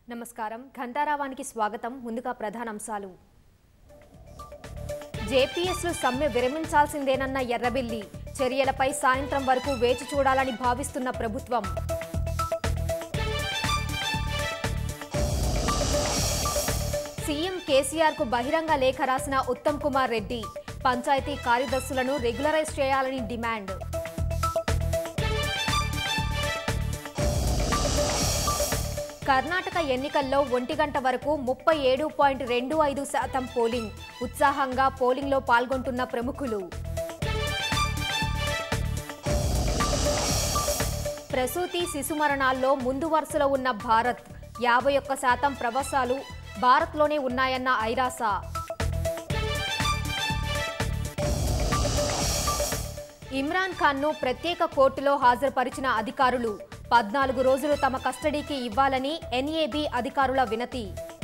నమస్కారం ఘంటారావానికి స్వాగతం ముందుగా ప్రధానాంశాలు జేపీఎస్లు సమ్మె విరమించాల్సిందేనన్న ఎర్రబెల్లి చర్యలపై సాయంత్రం వరకు వేచి చూడాలని భావిస్తున్న ప్రభుత్వం సీఎం కేసీఆర్ కు బహిరంగ లేఖ రాసిన ఉత్తమ్ కుమార్ రెడ్డి పంచాయతీ కార్యదర్శులను రెగ్యులరైజ్ చేయాలని డిమాండ్ కర్ణాటక ఎన్నికల్లో ఒంటి గంట వరకు ముప్పై ఏడు పాయింట్ రెండు ఐదు శాతం పోలింగ్ ఉత్సాహంగా పోలింగ్లో పాల్గొంటున్న ప్రముఖులు ప్రసూతి శిశు మరణాల్లో ముందు వరుసలో ఉన్న భారత్ యాభై ఒక్క శాతం ప్రవాసాలు భారత్లోనే ఉన్నాయన్న ఐరాస ఇమ్రాన్ ఖాన్ను ప్రత్యేక కోర్టులో హాజరుపరిచిన అధికారులు పద్నాలుగు రోజులు తమ కస్టడీకి ఇవ్వాలని ఎన్ఏబి అధికారుల వినతి